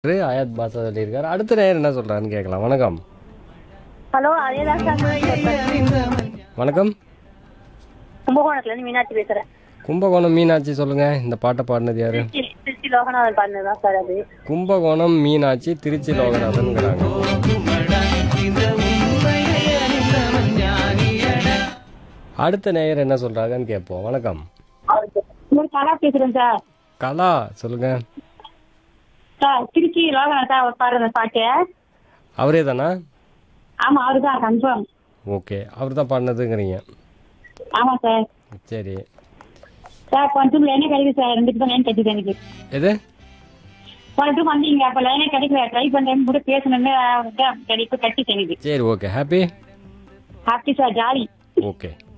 ஆயாத் பாஷா சொல்லியிருக்காரு அடுத்த நேரம் என்ன சொல்றாருன்னு கேட்கலாம் வணக்கம் ஹலோ அதேதான் சார் வணக்கம் கும்பகோணத்துல இருந்து மீனாட்சி பேசுறேன் கும்பகோணம் மீனாட்சி சொல்லுங்க இந்த பாட்டை பாடினது யாரு திருச்சி திருச்சி லோகநாதன் பாடினதுதான் சார் அது கும்பகோணம் மீனாட்சி திருச்சி லோகநாதன்ங்கிறாங்க அடுத்த நேயர் என்ன சொல்றாங்கன்னு கேட்போம் வணக்கம் ஒரு கலா பேசுறேன் சார் கலா சொல்லுங்க சார் திருச்சி லோகநாதன் சார் அவர் பாடுற பாட்டு அவரே தானா ஆமா அவருதான் கன்ஃபார்ம் ஓகே அவர் தான் பாடினதுங்கிறீங்க ஆமா சார் சரி சார் கொஞ்சம் லைனே கிடைக்குது சார் ரெண்டு பேரும் லைன் கிடைக்குது எனக்கு எது கொஞ்சம் வந்தீங்க அப்ப லைனே கிடைக்கல ட்ரை பண்றேன் கூட பேசணும்னு கிடைக்கும் கட்டி எனக்கு சரி okay happy happy sir jolly okay